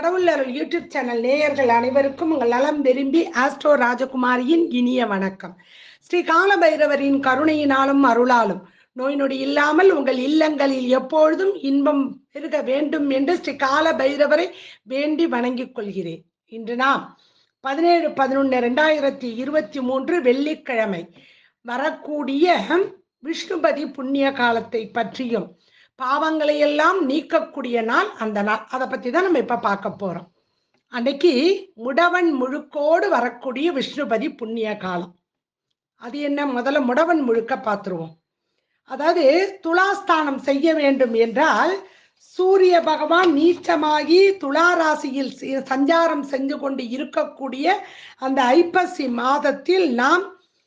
கடவுள் அருள் YouTube channel நேயர்கள் அனைவருக்கும் உங்கள் நலம் விரும்பி ஆஸ்ட்ரோ ராஜகுமாரியின் இனிய வணக்கம் ஸ்ரீ காலபைரவரின் கருணையினாலும் அருளாலும் நோய் நொடி இல்லாமல் உங்கள் இல்லங்களில் எப்பொழுதும் இன்பம் பெருக வேண்டும் என்று ஸ்ரீ கால பைரவரை வேண்டி வணங்கிக் கொள்கிறேன் இன்று நாம் பதினேழு பதினொன்று ரெண்டாயிரத்தி இருபத்தி மூன்று வெள்ளிக்கிழமை வரக்கூடிய விஷ்ணுபதி புண்ணிய காலத்தை பற்றியும் பாவங்களை எல்லாம் நீக்கக்கூடிய நாள் அந்த நாள் அதை பத்தி தான் நம்ம இப்ப பார்க்க போறோம் அன்னைக்கு முடவன் முழுக்கோடு வரக்கூடிய விஷ்ணுபதி புண்ணிய காலம் அது என்ன முதல்ல முடவன் முழுக்க பார்த்துருவோம் அதாவது துலாஸ்தானம் செய்ய வேண்டும் என்றால் சூரிய பகவான் நீச்சமாகி துலா ராசியில் சி- சஞ்சாரம் செஞ்சு கொண்டு இருக்கக்கூடிய அந்த ஐப்பசி மாதத்தில் நாம்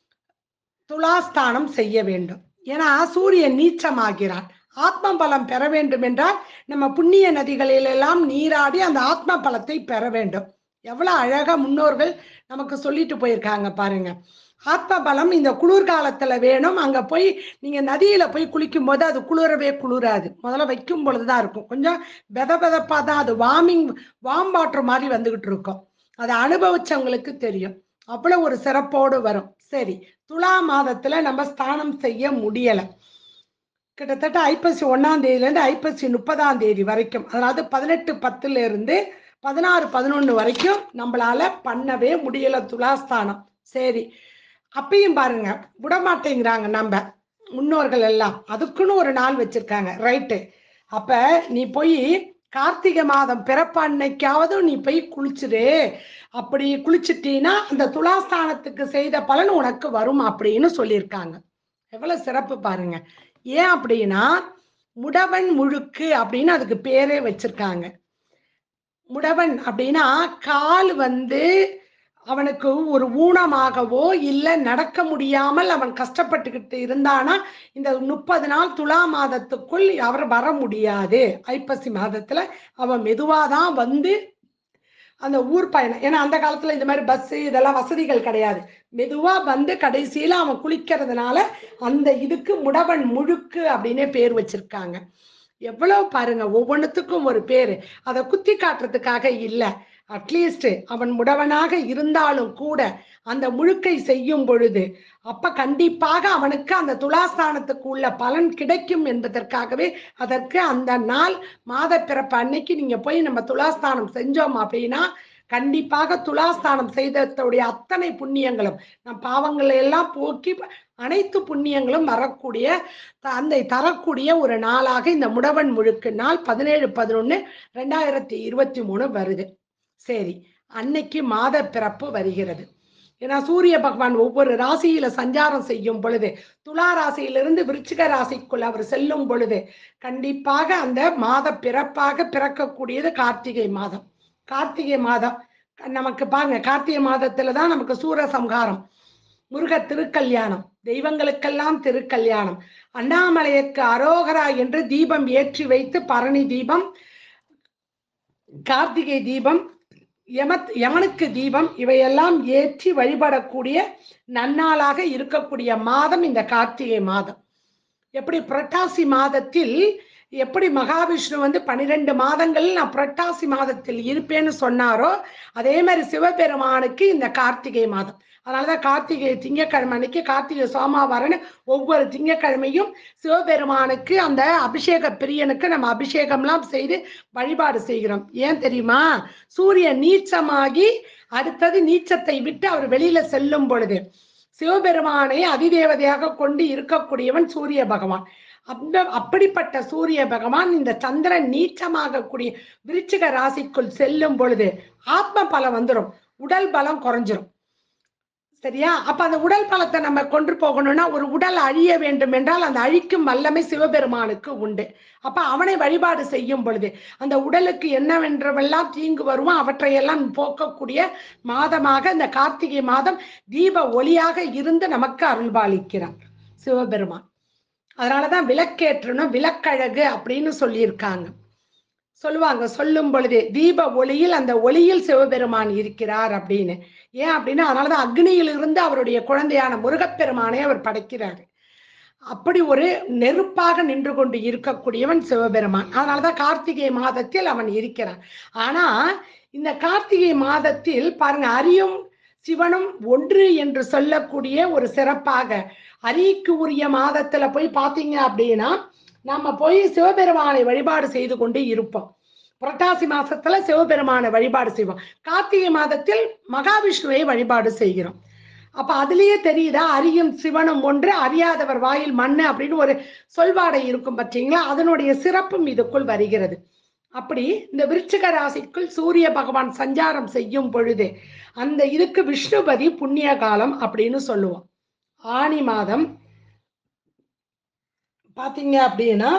துலாஸ்தானம் செய்ய வேண்டும் ஏன்னா சூரியன் நீச்சமாகிறான் ஆத்ம பலம் பெற வேண்டும் என்றால் நம்ம புண்ணிய நதிகளிலெல்லாம் நீராடி அந்த ஆத்ம பலத்தை பெற வேண்டும் எவ்வளவு அழகா முன்னோர்கள் நமக்கு சொல்லிட்டு போயிருக்காங்க பாருங்க ஆத்ம பலம் இந்த குளிர்காலத்துல வேணும் அங்க போய் நீங்க நதியில போய் குளிக்கும் போது அது குளிரவே குளிராது முதல்ல வைக்கும் பொழுதுதான் இருக்கும் கொஞ்சம் வெத வெதப்பா தான் அது வார்மிங் வார்ம் வாட்டர் மாதிரி வந்துகிட்டு இருக்கும் அதை அனுபவிச்சவங்களுக்கு தெரியும் அவ்வளவு ஒரு சிறப்போடு வரும் சரி துலா மாதத்துல நம்ம ஸ்தானம் செய்ய முடியல கிட்டத்தட்ட ஐப்பசி ஒன்னாம் தேதியிலேருந்து ஐப்பசி முப்பதாம் தேதி வரைக்கும் அதாவது பதினெட்டு பத்துல இருந்து பதினாறு பதினொன்று வரைக்கும் நம்மளால பண்ணவே முடியல துலாஸ்தானம் சரி அப்பயும் பாருங்க விடமாட்டேங்கிறாங்க நம்ம முன்னோர்கள் எல்லாம் அதுக்குன்னு ஒரு நாள் வச்சிருக்காங்க ரைட்டு அப்ப நீ போய் கார்த்திகை மாதம் பிறப்பு அன்னைக்காவது நீ போய் குளிச்சிரு அப்படி குளிச்சிட்டீன்னா அந்த துலாஸ்தானத்துக்கு செய்த பலன் உனக்கு வரும் அப்படின்னு சொல்லியிருக்காங்க எவ்வளவு சிறப்பு பாருங்க ஏன் அப்படின்னா முடவன் முழுக்கு அப்படின்னு அதுக்கு பேரே வச்சிருக்காங்க முடவன் அப்படின்னா கால் வந்து அவனுக்கு ஒரு ஊனமாகவோ இல்லை நடக்க முடியாமல் அவன் கஷ்டப்பட்டுக்கிட்டு இருந்தானா இந்த முப்பது நாள் துலா மாதத்துக்குள் அவர் வர முடியாது ஐப்பசி மாதத்துல அவன் மெதுவாக தான் வந்து அந்த ஊர் பயணம் ஏன்னா அந்த காலத்துல இந்த மாதிரி பஸ் இதெல்லாம் வசதிகள் கிடையாது மெதுவா வந்து கடைசியில அவன் குளிக்கிறதுனால அந்த இதுக்கு முடவன் முழுக்கு அப்படின்னே பேர் வச்சிருக்காங்க எவ்வளவு பாருங்க ஒவ்வொன்றுத்துக்கும் ஒரு பேரு அதை குத்தி காட்டுறதுக்காக இல்ல அட்லீஸ்ட் அவன் முடவனாக இருந்தாலும் கூட அந்த முழுக்கை செய்யும் பொழுது அப்ப கண்டிப்பாக அவனுக்கு அந்த துலாஸ்தானத்துக்கு உள்ள பலன் கிடைக்கும் என்பதற்காகவே அதற்கு அந்த நாள் மாத பிறப்பு அன்னைக்கு நீங்க போய் நம்ம துலாஸ்தானம் செஞ்சோம் அப்படின்னா கண்டிப்பாக துலாஸ்தானம் செய்ததுடைய அத்தனை புண்ணியங்களும் நம் பாவங்களை எல்லாம் போக்கி அனைத்து புண்ணியங்களும் வரக்கூடிய த- அந்த தரக்கூடிய ஒரு நாளாக இந்த முடவன் முழுக்கு நாள் பதினேழு பதினொன்னு ரெண்டாயிரத்தி இருபத்தி மூணு வருது சரி அன்னைக்கு மாத பிறப்பு வருகிறது ஏன்னா சூரிய பகவான் ஒவ்வொரு ராசியில சஞ்சாரம் செய்யும் பொழுது துலா ராசியிலிருந்து விருச்சிக ராசிக்குள் அவர் செல்லும் பொழுது கண்டிப்பாக அந்த மாத பிறப்பாக பிறக்கக்கூடியது கார்த்திகை மாதம் கார்த்திகை மாதம் நமக்கு பாருங்க கார்த்திகை மாதத்துல தான் நமக்கு சூரசம்ஹாரம் முருக திருக்கல்யாணம் தெய்வங்களுக்கெல்லாம் திருக்கல்யாணம் அண்ணாமலையருக்கு அரோகரா என்று தீபம் ஏற்றி வைத்து பரணி தீபம் கார்த்திகை தீபம் யமத் யமனுக்கு தீபம் இவையெல்லாம் ஏற்றி வழிபடக்கூடிய நன்னாளாக இருக்கக்கூடிய மாதம் இந்த கார்த்திகை மாதம் எப்படி புரட்டாசி மாதத்தில் எப்படி மகாவிஷ்ணு வந்து பன்னிரெண்டு மாதங்கள் நான் புரட்டாசி மாதத்தில் இருப்பேன்னு சொன்னாரோ அதே மாதிரி சிவபெருமானுக்கு இந்த கார்த்திகை மாதம் அதனாலதான் கார்த்திகை திங்கட்கிழமை அன்னைக்கு கார்த்திகை சோமாவாரன்னு ஒவ்வொரு திங்கட்கிழமையும் சிவபெருமானுக்கு அந்த அபிஷேக பிரியனுக்கு நம்ம அபிஷேகம்லாம் செய்து வழிபாடு செய்கிறோம் ஏன் தெரியுமா சூரியன் நீச்சமாகி அடுத்தது நீச்சத்தை விட்டு அவர் வெளியில செல்லும் பொழுது சிவபெருமானை அதிதேவதையாக கொண்டு இருக்கக்கூடியவன் சூரிய பகவான் அந்த அப்படிப்பட்ட சூரிய பகவான் இந்த சந்திரன் நீச்சமாக கூடிய விருச்சிக ராசிக்குள் செல்லும் பொழுது ஆத்ம பலம் வந்துடும் உடல் பலம் குறைஞ்சிரும் சரியா அப்ப அந்த உடல் பலத்தை நம்ம கொண்டு போகணும்னா ஒரு உடல் அழிய வேண்டும் என்றால் அந்த அழிக்கும் வல்லமை சிவபெருமானுக்கு உண்டு அப்ப அவனை வழிபாடு செய்யும் பொழுது அந்த உடலுக்கு என்னவென்றவெல்லாம் தீங்கு வருமோ அவற்றையெல்லாம் போக்கக்கூடிய மாதமாக இந்த கார்த்திகை மாதம் தீப ஒளியாக இருந்து நமக்கு அருள்பாலிக்கிறான் சிவபெருமான் அதனாலதான் விளக்கேற்றணும் விளக்கழகு அப்படின்னு சொல்லியிருக்காங்க சொல்லுவாங்க சொல்லும் பொழுது தீப ஒளியில் அந்த ஒளியில் சிவபெருமான் இருக்கிறார் அப்படின்னு ஏன் அப்படின்னா அதனாலதான் அக்னியில் இருந்து அவருடைய குழந்தையான முருகப்பெருமானை அவர் படைக்கிறாரு அப்படி ஒரு நெருப்பாக நின்று கொண்டு இருக்கக்கூடியவன் சிவபெருமான் அதனாலதான் கார்த்திகை மாதத்தில் அவன் இருக்கிறான் ஆனா இந்த கார்த்திகை மாதத்தில் பாருங்க அரியும் சிவனும் ஒன்று என்று சொல்லக்கூடிய ஒரு சிறப்பாக அரிக்கு உரிய மாதத்துல போய் பாத்தீங்க அப்படின்னா நம்ம போய் சிவபெருமானை வழிபாடு செய்து கொண்டு இருப்போம் புரட்டாசி மாசத்துல சிவபெருமானை வழிபாடு செய்வோம் கார்த்திகை மாதத்தில் மகாவிஷ்ணுவை வழிபாடு செய்கிறோம் அப்ப அதுலயே தெரியுதா அரியும் சிவனும் ஒன்று அறியாதவர் வாயில் மண்ணு அப்படின்னு ஒரு சொல்வாடை இருக்கும் பார்த்தீங்களா அதனுடைய சிறப்பும் இதுக்குள் வருகிறது அப்படி இந்த விருச்சிக ராசிக்குள் சூரிய பகவான் சஞ்சாரம் செய்யும் பொழுது அந்த இதுக்கு விஷ்ணுபதி புண்ணிய காலம் அப்படின்னு சொல்லுவோம் ஆனி மாதம் பாத்தீங்க அப்படின்னா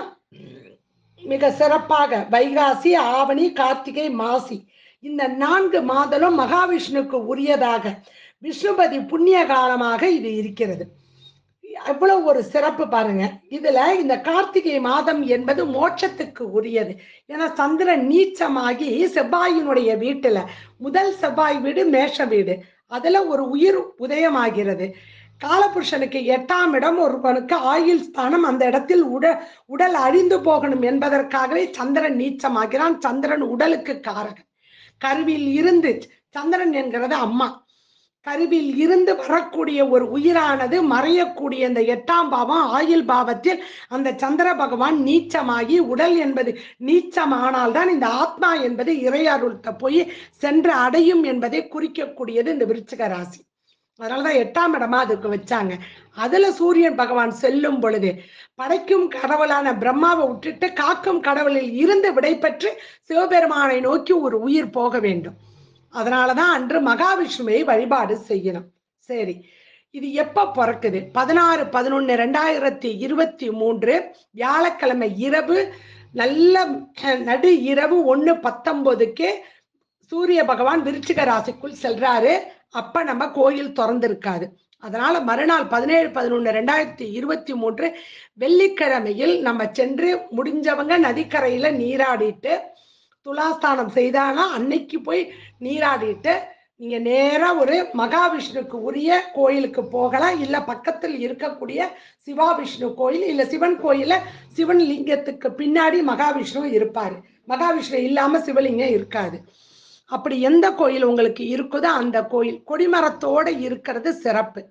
மிக சிறப்பாக வைகாசி ஆவணி கார்த்திகை மாசி இந்த நான்கு மாதலும் மகாவிஷ்ணுக்கு உரியதாக விஷ்ணுபதி புண்ணிய காலமாக இது இருக்கிறது அவ்வளவு ஒரு சிறப்பு பாருங்க இதுல இந்த கார்த்திகை மாதம் என்பது மோட்சத்துக்கு உரியது ஏன்னா சந்திரன் நீச்சமாகி செவ்வாயினுடைய வீட்டுல முதல் செவ்வாய் வீடு மேஷ வீடு அதுல ஒரு உயிர் உதயமாகிறது காலபுருஷனுக்கு எட்டாம் இடம் ஒருவனுக்கு ஆயுள் ஸ்தானம் அந்த இடத்தில் உட உடல் அழிந்து போகணும் என்பதற்காகவே சந்திரன் நீச்சமாகிறான் சந்திரன் உடலுக்கு காரகன் கருவில் இருந்து சந்திரன் என்கிறது அம்மா கருவில் இருந்து வரக்கூடிய ஒரு உயிரானது மறையக்கூடிய இந்த எட்டாம் பாவம் ஆயுள் பாவத்தில் அந்த சந்திர பகவான் நீச்சமாகி உடல் என்பது நீச்சமானால்தான் இந்த ஆத்மா என்பது இறையருள்கிட்ட போய் சென்று அடையும் என்பதை குறிக்கக்கூடியது இந்த விருச்சிக ராசி அதனாலதான் எட்டாம் இடமா அதுக்கு வச்சாங்க அதுல சூரியன் பகவான் செல்லும் பொழுது படைக்கும் கடவுளான பிரம்மாவை விட்டுட்டு காக்கும் கடவுளில் இருந்து விடைபெற்று சிவபெருமானை நோக்கி ஒரு உயிர் போக வேண்டும் அதனாலதான் அன்று மகாவிஷ்ணுவை வழிபாடு செய்யணும் சரி இது எப்ப பிறக்குது பதினாறு பதினொன்னு ரெண்டாயிரத்தி இருபத்தி மூன்று வியாழக்கிழமை இரவு நல்ல அஹ், நடு இரவு ஒண்ணு பத்தொன்பதுக்கு சூரிய பகவான் விருச்சிக ராசிக்குள் செல்றாரு அப்ப நம்ம கோயில் திறந்திருக்காது அதனால மறுநாள் பதினேழு பதினொன்னு ரெண்டாயிரத்தி இருபத்தி மூன்று வெள்ளிக்கிழமையில் நம்ம சென்று முடிஞ்சவங்க நதிக்கரையில நீராடிட்டு துலாஸ்தானம் செய்தானா அன்னைக்கு போய் நீராடிட்டு நீங்க நேரா ஒரு மகாவிஷ்ணுக்கு உரிய கோயிலுக்கு போகலாம் இல்ல பக்கத்தில் இருக்கக்கூடிய சிவா விஷ்ணு கோயில் இல்ல சிவன் கோயில சிவன் லிங்கத்துக்கு பின்னாடி மகாவிஷ்ணு இருப்பாரு மகாவிஷ்ணு இல்லாம சிவலிங்கம் இருக்காது அப்படி எந்த கோயில் உங்களுக்கு இருக்குதோ அந்த கோயில் கொடிமரத்தோட இருக்கிறது சிறப்பு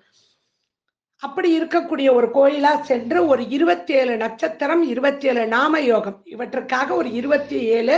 அப்படி இருக்கக்கூடிய ஒரு கோயிலா சென்று ஒரு இருபத்தி ஏழு நட்சத்திரம் இருபத்தி ஏழு நாம யோகம் இவற்றுக்காக ஒரு இருபத்தி ஏழு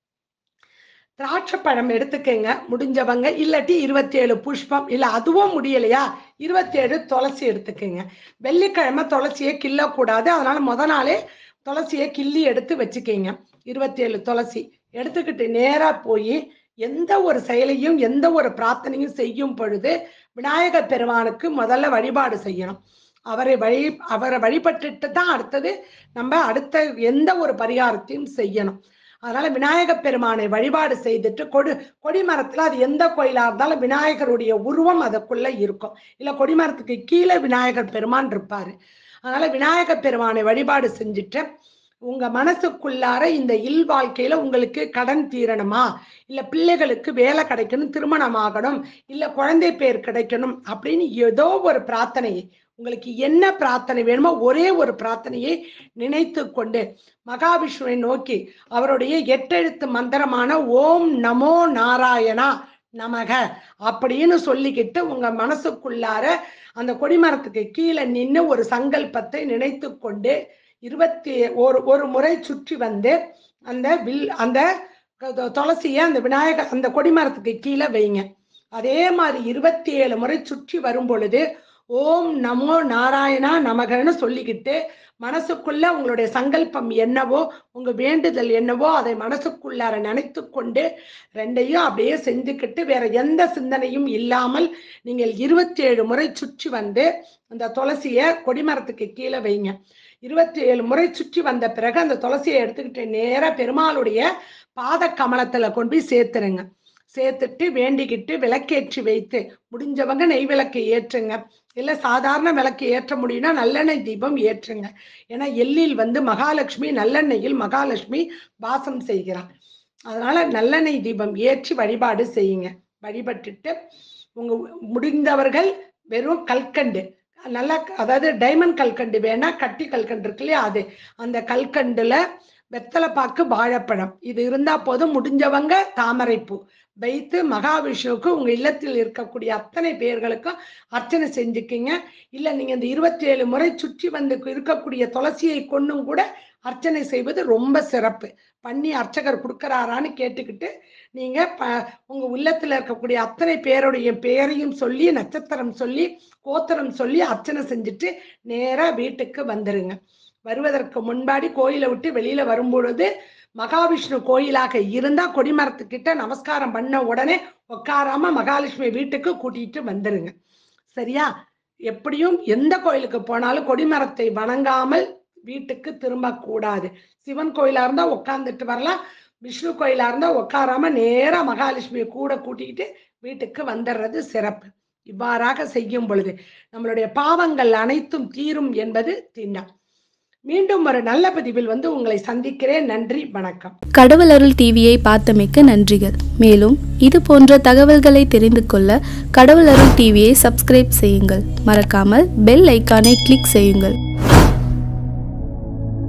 திராட்சை பழம் எடுத்துக்கங்க முடிஞ்சவங்க இல்லாட்டி இருபத்தி ஏழு புஷ்பம் இல்ல அதுவும் முடியலையா இருபத்தி ஏழு துளசி எடுத்துக்கங்க வெள்ளிக்கிழமை துளசியை கிள்ளக்கூடாது அதனால முத நாளே துளசியை கிள்ளி எடுத்து வச்சுக்கங்க இருபத்தி ஏழு துளசி எடுத்துக்கிட்டு நேரா போய் எந்த ஒரு செயலையும் எந்த ஒரு பிரார்த்தனையும் செய்யும் பொழுது விநாயகர் பெருமானுக்கு முதல்ல வழிபாடு செய்யணும் அவரை வழி அவரை வழிபட்டுட்டு தான் அடுத்தது நம்ம அடுத்த எந்த ஒரு பரிகாரத்தையும் செய்யணும் அதனால விநாயகர் பெருமானை வழிபாடு செய்துட்டு கொடி கொடிமரத்துல அது எந்த கோயிலா இருந்தாலும் விநாயகருடைய உருவம் அதுக்குள்ள இருக்கும் இல்ல கொடிமரத்துக்கு கீழே விநாயகர் பெருமான் இருப்பாரு அதனால விநாயகர் பெருமானை வழிபாடு செஞ்சுட்டு உங்க மனசுக்குள்ளார இந்த இல் வாழ்க்கையில உங்களுக்கு கடன் தீரணுமா இல்ல பிள்ளைகளுக்கு வேலை கிடைக்கணும் திருமணம் ஆகணும் இல்ல குழந்தை பேர் கிடைக்கணும் அப்படின்னு ஏதோ ஒரு பிரார்த்தனையை உங்களுக்கு என்ன பிரார்த்தனை வேணுமோ ஒரே ஒரு பிரார்த்தனையை நினைத்து கொண்டு மகாவிஷ்ணுவை நோக்கி அவருடைய எட்டெழுத்து மந்திரமான ஓம் நமோ நாராயணா நமக அப்படின்னு சொல்லிக்கிட்டு உங்க மனசுக்குள்ளார அந்த கொடிமரத்துக்கு கீழே நின்று ஒரு சங்கல்பத்தை நினைத்து கொண்டு இருபத்தி ஒரு ஒரு முறை சுற்றி வந்து அந்த வில் அந்த க- துளசியை அந்த விநாயகர் அந்த கொடிமரத்துக்கு கீழே வைங்க அதே மாதிரி இருபத்தி ஏழு முறை சுற்றி வரும் பொழுது ஓம் நமோ நாராயணா நமகன்னு சொல்லிக்கிட்டு மனசுக்குள்ள உங்களுடைய சங்கல்பம் என்னவோ உங்க வேண்டுதல் என்னவோ அதை மனசுக்குள்ளார நினைத்து கொண்டு ரெண்டையும் அப்படியே செஞ்சுக்கிட்டு வேற எந்த சிந்தனையும் இல்லாமல் நீங்கள் இருபத்தி ஏழு முறை சுற்றி வந்து அந்த துளசியை கொடிமரத்துக்கு கீழே வைங்க இருபத்தி ஏழு முறை சுற்றி வந்த பிறகு அந்த துளசியை எடுத்துக்கிட்டு நேரா பெருமாளுடைய பாத கமலத்துல கொண்டு போய் சேர்த்துருங்க சேர்த்துட்டு வேண்டிக்கிட்டு விளக்கேற்றி வைத்து முடிஞ்சவங்க நெய் விளக்கு ஏற்றுங்க இல்ல சாதாரண விளக்கு ஏற்ற முடியும்னா நல்லெண்ணெய் தீபம் ஏற்றுங்க ஏன்னா எள்ளில் வந்து மகாலட்சுமி நல்லெண்ணெயில் மகாலட்சுமி வாசம் செய்கிறார் அதனால நல்லெண்ணெய் தீபம் ஏற்றி வழிபாடு செய்யுங்க வழிபட்டுட்டு உங்க முடிந்தவர்கள் வெறும் கல்கண்டு நல்லா க- அதாவது டைமண்ட் கல்கண்டு வேணா கட்டி கல்கண்டு இருக்கு இல்லையா அது அந்த கல்கண்டுல வெத்தலை பாக்கு வாழைப்பழம் இது இருந்தா போதும் முடிஞ்சவங்க தாமரைப்பூ வைத்து மகாவிஷ்ணுவுக்கு உங்க இல்லத்தில் இருக்கக்கூடிய அத்தனை பேர்களுக்கும் அர்ச்சனை செஞ்சுக்கிங்க இல்ல நீங்க இந்த இருபத்தி ஏழு முறை சுற்றி வந்து இருக்கக்கூடிய துளசியை கொண்டும் கூட அர்ச்சனை செய்வது ரொம்ப சிறப்பு பண்ணி அர்ச்சகர் கொடுக்கறாரான்னு கேட்டுக்கிட்டு நீங்க ப உங்க உள்ளத்துல இருக்கக்கூடிய அத்தனை பேருடைய பெயரையும் சொல்லி நட்சத்திரம் சொல்லி கோத்திரம் சொல்லி அர்ச்சனை செஞ்சுட்டு நேரா வீட்டுக்கு வந்துருங்க வருவதற்கு முன்பாடி கோயிலை விட்டு வெளியில வரும்பொழுது மகாவிஷ்ணு கோயிலாக இருந்தா கொடிமரத்துக்கிட்ட நமஸ்காரம் பண்ண உடனே உட்காராம மகாலட்சுமி வீட்டுக்கு கூட்டிட்டு வந்துருங்க சரியா எப்படியும் எந்த கோயிலுக்கு போனாலும் கொடிமரத்தை வணங்காமல் வீட்டுக்கு திரும்ப கூடாது சிவன் கோயிலா இருந்தா உட்காந்துட்டு வரலாம் விஷ்ணு கோயிலா இருந்தா உட்காராம நேரா மகாலட்சுமியை கூட கூட்டிக்கிட்டு வீட்டுக்கு வந்துடுறது சிறப்பு இவ்வாறாக செய்யும் பொழுது நம்மளுடைய பாவங்கள் அனைத்தும் தீரும் என்பது திண்ணம் மீண்டும் ஒரு நல்ல பதிவில் வந்து உங்களை சந்திக்கிறேன் நன்றி வணக்கம் கடவுள் அருள் டிவியை பார்த்தமைக்கு நன்றிகள் மேலும் இது போன்ற தகவல்களை தெரிந்து கொள்ள கடவுள் அருள் டிவியை சப்ஸ்கிரைப் செய்யுங்கள் மறக்காமல் பெல் ஐக்கானை கிளிக் செய்யுங்கள்